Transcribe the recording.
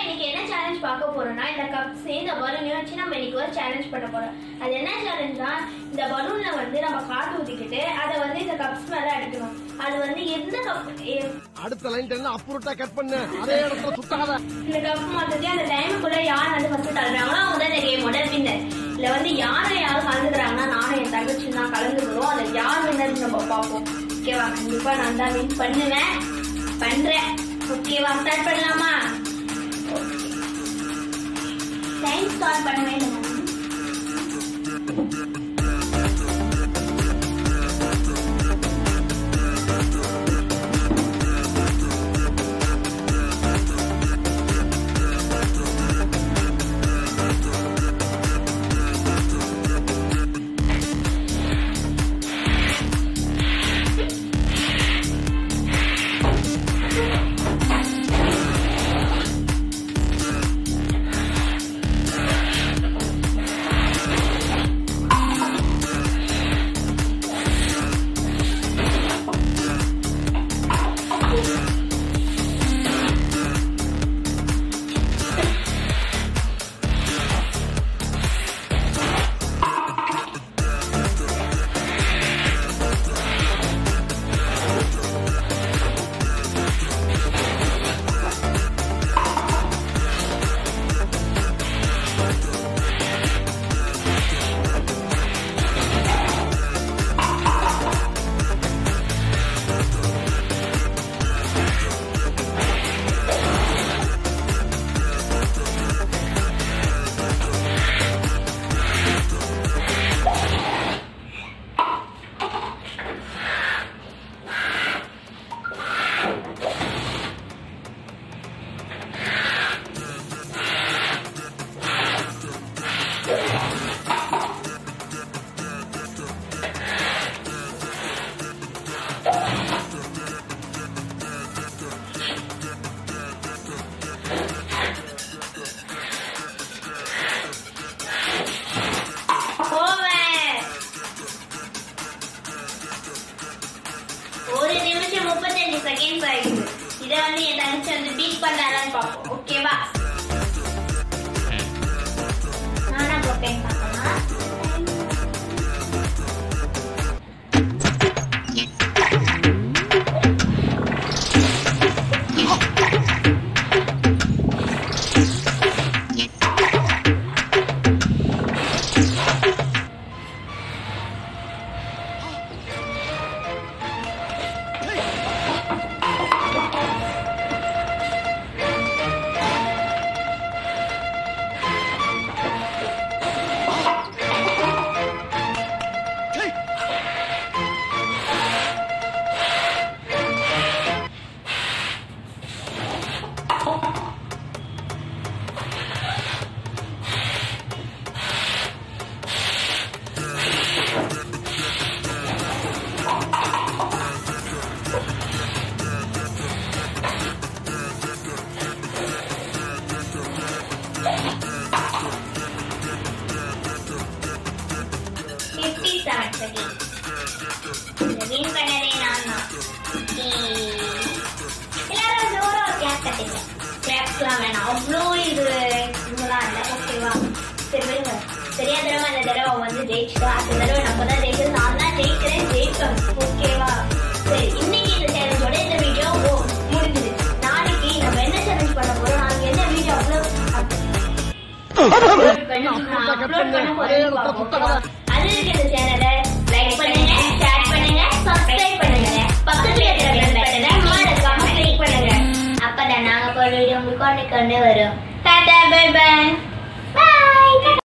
இன்னைக்கு என்ன சேலஞ்ச் பார்க்க போறோம்னா இந்த கப்ஸ் இந்த பலூனையும் வச்சு நம்ம இன்னைக்கு ஒரு சேலஞ்ச் பண்ண போறோம் அது என்ன சேலஞ்ச்னா இந்த பலூன்ல வந்து நம்ம காத்து ஊத்திக்கிட்டு அதை வந்து இந்த கப்ஸ் மேல அடிக்கணும் அது வந்து எந்த கப் அடுத்த லைன் என்ன அப்புறட்டா கட் பண்ணு அதே இடத்துல சுத்தாத இந்த கப் மொத்தத்தையும் அந்த டைமுக்குள்ள யார் வந்து ஃபர்ஸ்ட் தள்ளுறாங்களோ அவங்க தான் இந்த கேமோட வின்னர் இதுல வந்து யாரை யாரும் கலந்துக்கிறாங்கன்னா நானும் என் தங்கச்சி தான் கலந்துக்கிறோம் அதை யார் வின்னர் நம்ம பார்ப்போம் ஓகேவா கண்டிப்பா நான் தான் வின் பண்ணுவேன் பண்றேன் ஓகேவா ஸ்டார்ட் பண்ணலாமா டைம் ஸ்டார்ட் பண்ண வேண்டும் போவேன் ஒரு நிமிஷம் முப்பத்தஞ்சு செகண்ட்ஸ் ஆயிடுச்சு இதை வந்து என் தங்கச்சி வந்து பீட் பண்ணாலான்னு பார்ப்போம் ஓகேவா நானா போட்டேன் பார்க்கலாம் ஃபிஃப்டி செவன் செகண்ட் வின் பண்ணதே நான் தான் எல்லாரும் ஜோரா ஒரு கிளாப் கட்டுங்க கிளாப்ஸ்லாம் வேணாம் அவ்வளோ இது இதெல்லாம் இல்லை ஓகேவா சரி விடுங்க தெரியாத தடவை அந்த தடவை வந்து ஜெயிச்சிட்டோம் அடுத்த தடவை நம்ம தான் ஜெயிச்சது நான் தான் ஜெயிக்கிறேன் ஜெயிப்பேன் ஓகேவா சரி இன்னைக்கு இந்த சேலஞ்சோட இந்த வீடியோ முடிஞ்சுது நாளைக்கு நம்ம என்ன சேலஞ்ச் பண்ண போறோம் நாளைக்கு என்ன வீடியோ அப்லோட் அப்லோட் பண்ண போறேன் பார்ப்போம் அது இருக்கு இந்த சேனலை லைக் பண்ணுங்க ஷேர் பண்ணுங்க சப்ஸ்கிரைப் பண்ணுங்க பக்கத்துல இருக்கிற பெல் பட்டனை மறக்காம கிளிக் பண்ணுங்க அப்பதான் நாங்க போற வீடியோ உங்களுக்கு கொண்டு கொண்டு வரும் டாடா பை பை